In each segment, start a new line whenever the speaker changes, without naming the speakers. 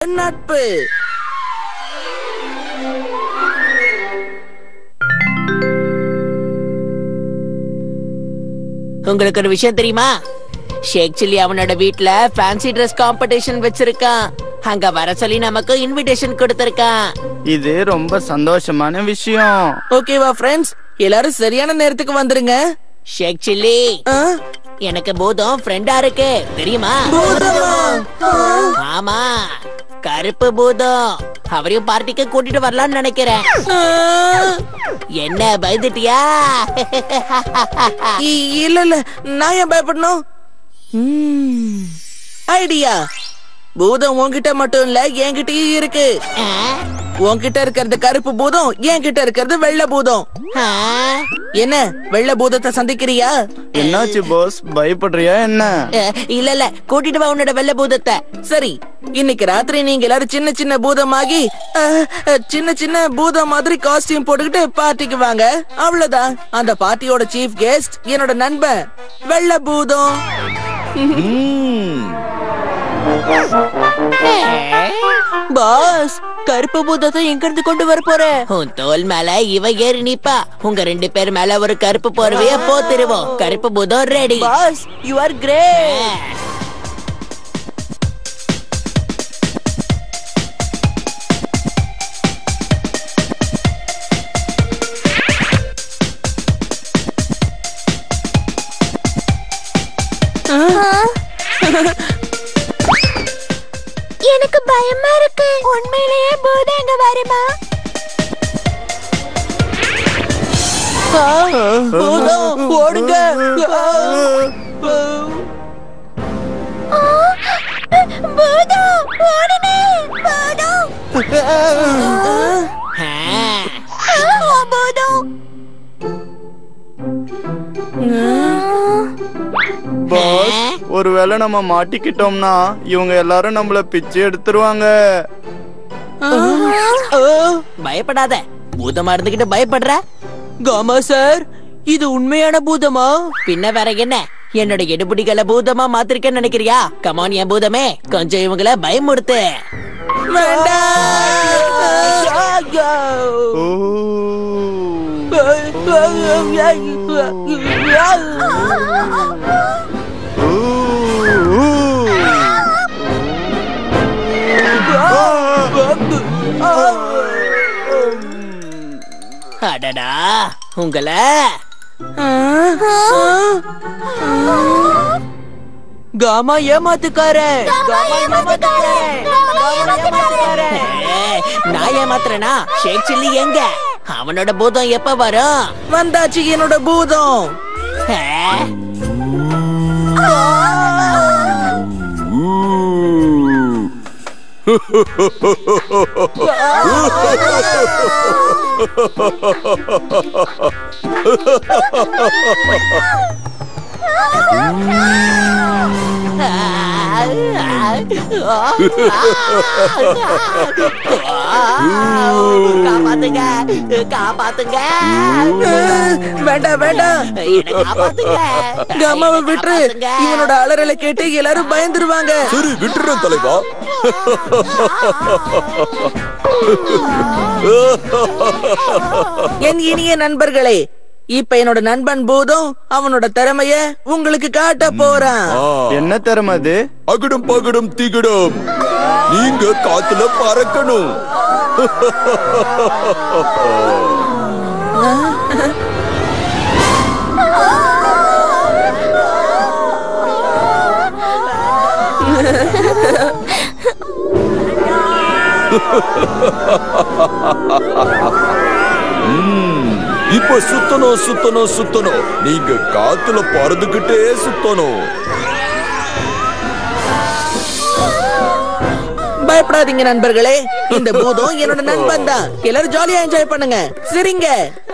நட்பு
உங்களுக்கு ஒரு விஷயம் தெரியுமா ஷேக் சில்லி அவனோட வீட்ல ஃபேன்சி ட்ரெஸ் காம்படிஷன் வச்சிருக்கான் அங்க வர சொல்லி நமக்கு இன்விடேஷன் கொடுத்திருக்கான்
இது ரொம்ப சந்தோஷமான விஷயம்
ஓகேவா ஃப்ரெண்ட்ஸ் எல்லாரும் சரியான நேரத்துக்கு வந்துருங்க
ஷேக் சில்லி
ஆ?
எனக்கு பூதம் ஃப்ரெண்டா இருக்கு தெரியுமா
பூதமா?
ஆமா கருப்பு பூதம் அவரையும் பார்ட்டிக்கு கூட்டிட்டு வரலாம்னு நினைக்கிறேன்
ஆ?
என்ன பயந்துட்டியா
இ- இல்ல இல்ல நான் ஏன் பயப்படணும் ஐடியா பூதம் உன்கிட்ட மட்டும் இல்ல என்கிட்டயும் இருக்கு
ஆ?
உன்கிட்ட இருக்கிறது கருப்பு பூதம் என்கிட்ட இருக்கிறது வெள்ளை பூதம்
ஆ?
என்ன வெள்ளை பூதத்தை சந்திக்கிறியா
என்னாச்சு பாஸ் பயப்படுறியா என்ன
அஹ், இல்ல இல்ல கூட்டிட்டு வா உன்னோட வெள்ளை பூதத்தை
சரி இன்னைக்கு ராத்திரி நீங்க எல்லாரும் சின்ன சின்ன பூதமாகி அஹ், அஹ், சின்ன சின்ன பூதம் மாதிரி காஸ்டியூம் போட்டுக்கிட்டு பார்ட்டிக்கு வாங்க அவ்வளவுதான் அந்த பார்ட்டியோட சீஃப் கெஸ்ட் என்னோட நண்பன் வெள்ளை பூதம்
பாஸ் கருப்பு பூதத்தை எங்க இருந்து கொண்டு வர போற உன் தோல் மேல இவ ஏறி நிப்பா உங்க ரெண்டு பேர் மேல ஒரு கருப்பு போர்வைய போத்திருவோம் கருப்பு பூதம் ready
boss you are great
எனக்கு பயமா இருக்கு உண்மையிலேயே பூதம் எங்க வருமா
பூதம் ஓடுங்க
ஆ, பூதம் ஓடுனே பூதம்
ஆ.
ஆ, பூதம்
பாஸ் ஒருவேளை நம்ம மாட்டிக்கிட்டோம்னா இவங்க எல்லாரும் நம்மள பிச்சு எடுத்துருவாங்க
பயப்படாத பூதமா இருந்துகிட்டு பயப்படுற
காமா சார் இது உண்மையான பூதமா
பின்ன வேற என்ன என்னோட எடுபடிகளை பூதமா மாத்திருக்கேன்னு நினைக்கிறியா கமான் என் பூதமே கொஞ்சம் இவங்கள பயமுடுத்து
ஓ ஊ, ஊ.
அடடா உங்கள
காமா ஏமாத்துக்காரன்
காமா ஏமாத்துக்காரன். காமா ஏமாத்துக்காரன்.
ஏய், நான் ஏமாத்துறேனா ஷேக் சில்லி எங்க அவனோட பூதம் எப்ப வரும்
வந்தாச்சு என்னோட பூதம்
ஆ? காப்பாத்துங்க காப்பாத்துங்க
வேண்டாம் வேண்டாம்
என்னை காப்பாத்துங்க
காமாவை
என்னை
விட்டுரு
காப்பாத்துங்க.
இவனோட அலறலை கேட்டு எல்லாரும் பயந்துருவாங்க
சரி விட்டுறேன் தலைவா
என் இனிய நண்பர்களே இப்ப என்னோட நண்பன் பூதம் அவனோட திறமைய உங்களுக்கு காட்ட போறான்
ஆ,
என்ன திறமை அது
அகடும் பகடும் திகடும் நீங்க காத்துல பறக்கணும் இப்ப சுத்தணும் சுத்தணும் சுத்தணும் நீங்க காத்துல பறந்துகிட்டே சுத்தணும்
பயப்படாதீங்க நண்பர்களே இந்த பூதம் என்னோட நண்பன் தான் எல்லாரும் ஜாலியா என்ஜாய் பண்ணுங்க சரிங்க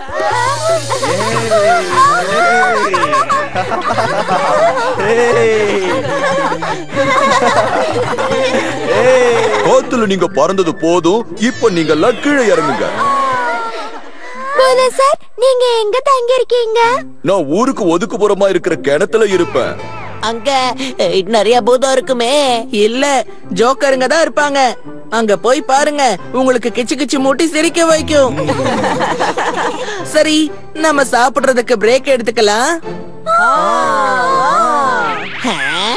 காத்துல நீங்க பறந்தது போதும் இப்ப நீங்க எல்லாம் கீழே இறங்குங்க
பூதம் சார் நீங்க எங்க தங்கி இருக்கீங்க
நான் ஊருக்கு ஒதுக்குப்புறமா இருக்கிற கிணத்துல இருப்பேன்
அங்க அஹ், நிறைய பூதம் இருக்குமே
இல்ல ஜோக்கருங்க தான் இருப்பாங்க அங்க போய் பாருங்க உங்களுக்கு கிச்சு கிச்சு மூட்டி சிரிக்க வைக்கும் சரி நம்ம சாப்பிடுறதுக்கு பிரேக் எடுத்துக்கலாம்
ஆ?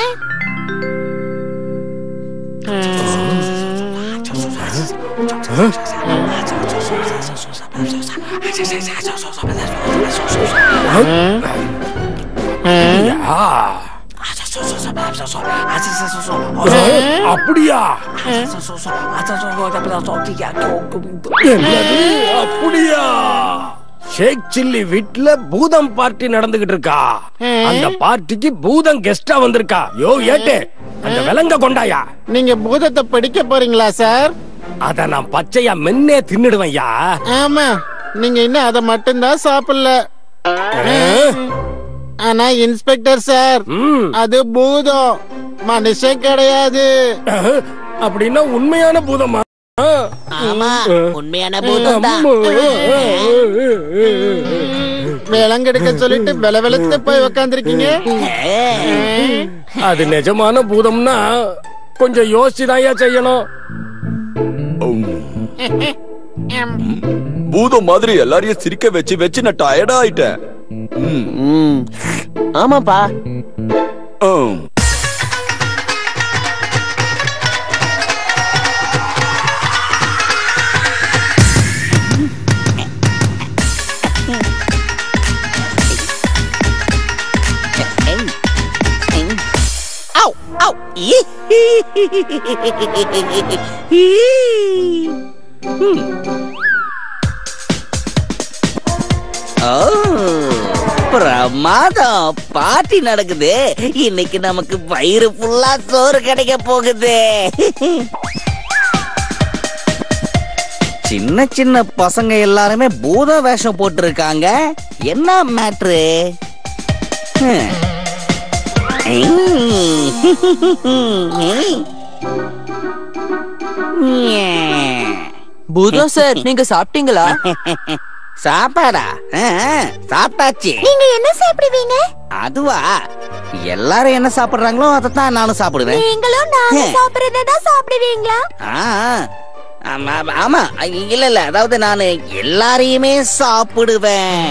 அப்படியா என்னது? அப்படியா ஷேக் சில்லி வீட்ல பூதம் பார்ட்டி நடந்துகிட்டு இருக்கா அந்த பார்ட்டிக்கு பூதம் கெஸ்டா வந்திருக்கா யோ ஏட்டு அந்த விலங்க கொண்டாயா
நீங்க பூதத்தை பிடிக்க போறீங்களா சார்
அத நான் பச்சையா மென்னே தின்னுடுவேன்யா
ஆமா நீங்க இன்னும் அதை மட்டும்தான் சாப்பிடல ஆனா இன்ஸ்பெக்டர் சார்
ம்.
அது பூதம் மனுஷன் கிடையாது
அப்படின்னா உண்மையான பூதமா
ஆமா உண்மையான பூதம் தான்
விலங்கெடுக்க சொல்லிட்டு வில வெளுத்து போய் உக்காந்துருக்கீங்க
அது நிஜமான பூதம்னா கொஞ்சம் யோசிச்சுதான்யா செய்யணும்
பூதம் மாதிரி எல்லாரையும் சிரிக்க வச்சு வச்சு நான் டயர்டா ஆயிட்டேன் ம்,
ஆமாப்பா
ம்.
Au, au.
ஓ, பிரமாதம் பார்ட்டி நடக்குது இன்னைக்கு நமக்கு வயிறு ஃபுல்லா சோறு கிடைக்க போகுது சின்ன சின்ன பசங்க எல்லாருமே பூத வேஷம் போட்டிருக்காங்க என்ன மேட்ரு
பூதம் சார் நீங்க சாப்பிட்டீங்களா
சாப்பாடா ஆ, சாப்பிட்டாச்சு
நீங்க என்ன சாப்பிடுவீங்க
அதுவா எல்லாரும் என்ன சாப்பிடுறாங்களோ அதைத்தான் நானும் சாப்பிடுவேன்
நீங்களும் நாங்க
ஹே.
சாப்பிடுறதான் சாப்பிடுவீங்களா
ஆ, ஆமா ஆமா இல்ல இல்ல அதாவது நான் எல்லாரையுமே சாப்பிடுவேன்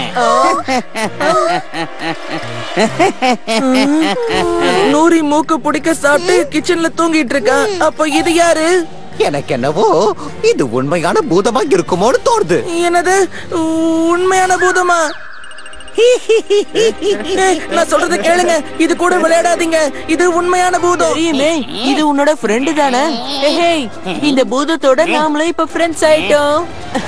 நூறி மூக்கு பிடிக்க சாப்பிட்டு கிச்சன்ல தூங்கிட்டு இருக்கான் அப்ப இது யாரு
எனக்கு என்னவோ இது உண்மையான பூதமா இருக்குமோன்னு தோணுது
என்னது உண்மையான பூதமா ஏய், நான் சொல்றத கேளுங்க இது கூட விளையாடாதீங்க இது உண்மையான பூதம்
தெரியுமே இது உன்னோட ஃப்ரெண்டு தானே ஏய், இந்த பூதத்தோட நாமளும் இப்ப ஃப்ரெண்ட்ஸ் ஆயிட்டோம்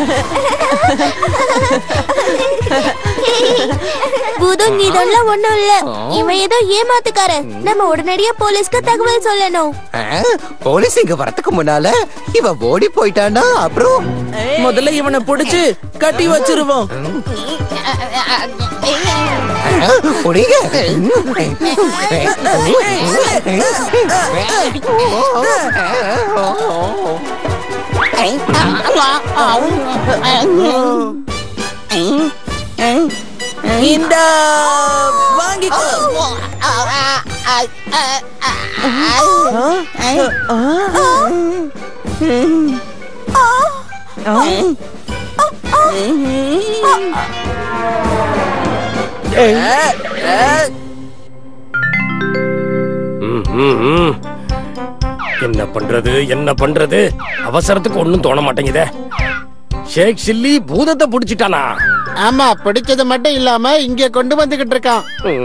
பூதம் இதெல்லாம் ஒண்ணும் இல்ல இவன் ஏதோ ஏமாத்துக்காரன் நம்ம உடனடியா போலீஸ்க்கு தகவல் சொல்லணும்
ஆ, போலீஸ் இங்க வரதுக்கு முன்னால இவன் ஓடி போயிட்டானா அப்புறம்
முதல்ல இவனை புடிச்சு கட்டி வச்சிருவோம்
ஆ, புடிங்க.
இந்த வாங்கிக்கோ
ம், ம், ம். என்ன பண்றது என்ன பண்றது அவசரத்துக்கு ஒண்ணும் தோண மாட்டேங்குதே ஷேக் சில்லி பூதத்தை புடிச்சிட்டானா
ஆமா பிடிச்சது மட்டும் இல்லாம இங்க கொண்டு வந்துகிட்டு இருக்கான்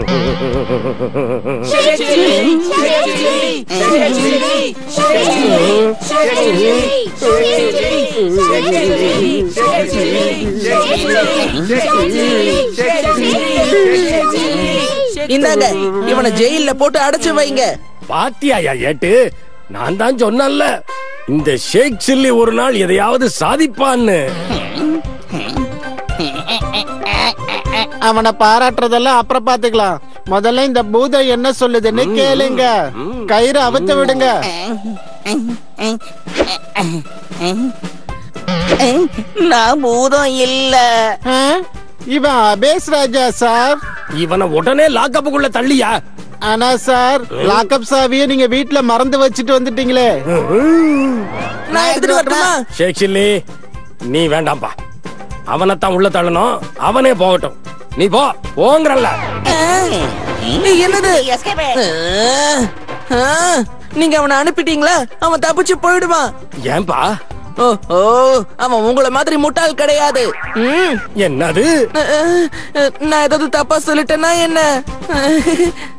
இந்தாங்க இவனை ஜெயில்ல போட்டு அடைச்சு வைங்க
பாத்தியாயா ஏட்டு நான் தான் சொன்னேன்ல இந்த ஷேக் சில்லி ஒரு நாள் எதையாவது சாதிப்பான்னு
அவனை பாராட்டுறதெல்லாம் அப்புறம் பாத்துக்கலாம் முதல்ல இந்த பூதம் என்ன சொல்லுதுன்னு கேளுங்க கயிறு அவுத்து விடுங்க
நான் பூதம் இல்ல
ஆ? இவன் அபேஸ் ராஜா சார்
இவனை உடனே லாக்கப்புக்குள்ள தள்ளியா
ஆனா சார் லாக்அப் சாவியை நீங்க வீட்ல மறந்து வச்சுட்டு வந்துட்டீங்களே
நான் எடுத்துட்டு வரட்டுமா
ஷேக் சில்லி நீ வேண்டாம்பா அவனைத்தான் உள்ள தள்ளணும் அவனே போகட்டும் நீ போ போங்கறல்ல
ஏய், என்னது ஆ, ஆ, நீங்க அவனை அனுப்பிட்டீங்களா அவன் தப்பிச்சு போயிடுவான்
ஏன்பா
ஓ ஓ அவன் உங்கள மாதிரி முட்டாள் கிடையாது ம்,
என்னது
அ, அ, நான் ஏதாவது தப்பா சொல்லிட்டேன்னா என்ன